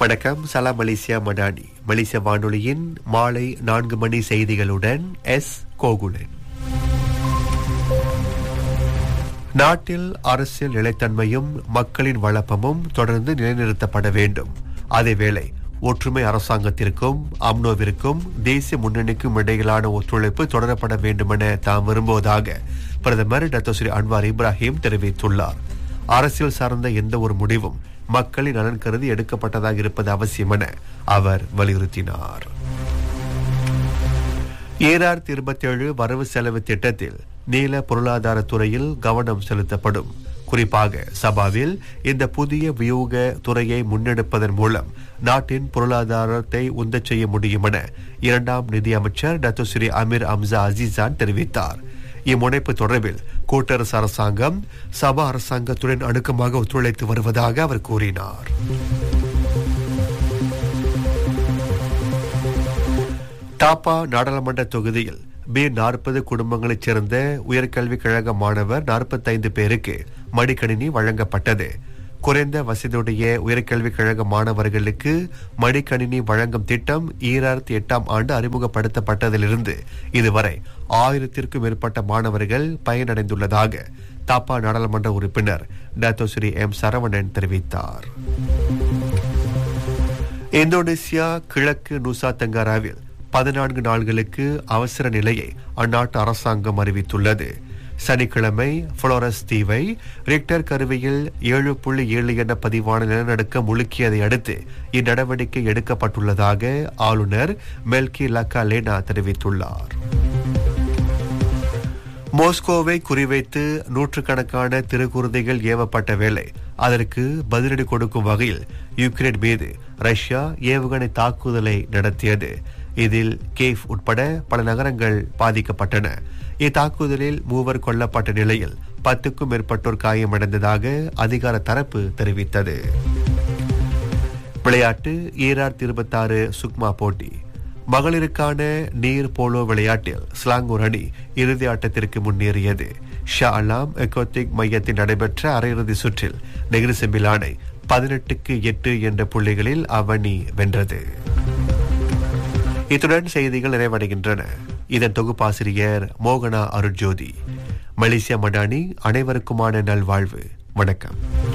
வணக்கம் சலாம் மலேசியா மடானி மலேசிய வானொலியின் மாலை நான்கு மணி செய்திகளுடன் எஸ் கோகுலன் நாட்டில் அரசியல் நிலைத்தன்மையும் மக்களின் வளப்பமும் தொடர்ந்து நிலைநிறுத்தப்பட வேண்டும் அதேவேளை ஒற்றுமை அரசாங்கத்திற்கும் அம்னோவிற்கும் தேசிய முன்னணிக்கும் இடையிலான ஒத்துழைப்பு தொடரப்பட வேண்டுமென தாம் விரும்புவதாக பிரதமர் டாக்டர் ஸ்ரீ அன்வார் இப்ராஹிம் தெரிவித்துள்ளார் அரசியல் சார்ந்த எந்த ஒரு முடிவும் மக்களின் நலன் கருதி எடுக்கப்பட்டதாக இருப்பது அவசியம் என அவர் வலியுறுத்தினார் ஏழாயிரத்தி இருபத்தி ஏழு வரவு செலவு திட்டத்தில் நீல பொருளாதார துறையில் கவனம் செலுத்தப்படும் குறிப்பாக சபாவில் இந்த புதிய வியூக துறையை முன்னெடுப்பதன் மூலம் நாட்டின் பொருளாதாரத்தை உந்தச் செய்ய முடியும் என இரண்டாம் நிதியமைச்சர் டாக்டர் ஸ்ரீ அமீர் அம்சா அசீசான் தெரிவித்தார் இம்முனைப்பு தொடர்பில் கூட்டரசு அரசாங்கம் சபா அரசாங்கத்துடன் அணுக்கமாக ஒத்துழைத்து வருவதாக அவர் கூறினார் தாப்பா நாடாளுமன்ற தொகுதியில் பி நாற்பது குடும்பங்களைச் சேர்ந்த உயர்கல்விக் கழக மாணவர் நாற்பத்தைந்து பேருக்கு மடிக்கணினி வழங்கப்பட்டது குறைந்த வசதியுடைய உயர்கல்விக் கழக மாணவர்களுக்கு மடிக்கணினி வழங்கும் திட்டம் ஈராயிரத்தி எட்டாம் ஆண்டு அறிமுகப்படுத்தப்பட்டதிலிருந்து இதுவரை ஆயிரத்திற்கும் மேற்பட்ட மாணவர்கள் பயனடைந்துள்ளதாக தாப்பா நாடாளுமன்ற உறுப்பினர் டாக்டர் ஸ்ரீ எம் சரவணன் தெரிவித்தார் இந்தோனேசியா கிழக்கு நூசா தங்காராவில் பதினான்கு நாள்களுக்கு அவசர நிலையை அந்நாட்டு அரசாங்கம் அறிவித்துள்ளது சனிக்கிழமை புளோரஸ் தீவை ரிக்டர் கருவியில் ஏழு புள்ளி ஏழு என பதிவான நிலநடுக்கம் முழுக்கியதை அடுத்து இந்நடவடிக்கை எடுக்கப்பட்டுள்ளதாக ஆளுநர் மெல்கி லக்கா லேனா தெரிவித்துள்ளார் மோஸ்கோவை குறிவைத்து நூற்றுக்கணக்கான திருக்குருதைகள் ஏவப்பட்ட வேளை அதற்கு பதிலடி கொடுக்கும் வகையில் யுக்ரைன் மீது ரஷ்யா ஏவுகணை தாக்குதலை நடத்தியது இதில் கேஃப் உட்பட பல நகரங்கள் பாதிக்கப்பட்டன இத்தாக்குதலில் மூவர் கொல்லப்பட்ட நிலையில் பத்துக்கும் மேற்பட்டோர் காயமடைந்ததாக அதிகார தரப்பு தெரிவித்தது விளையாட்டு ஈராயிரத்தி இருபத்தாறு சுக்மா போட்டி மகளிருக்கான நீர் போலோ விளையாட்டில் ஸ்லாங்கூர் அணி இறுதி ஆட்டத்திற்கு முன்னேறியது ஷா அலாம் எக்கோத்திக் மையத்தில் நடைபெற்ற அரையிறுதி சுற்றில் நெகிரி செம்பிலானை பதினெட்டுக்கு எட்டு என்ற புள்ளிகளில் அவனி வென்றது இத்துடன் செய்திகள் நிறைவடைகின்றன இதன் தொகுப்பாசிரியர் மோகனா அருட்ஜோதி மலேசியா மடானி அனைவருக்குமான நல்வாழ்வு வணக்கம்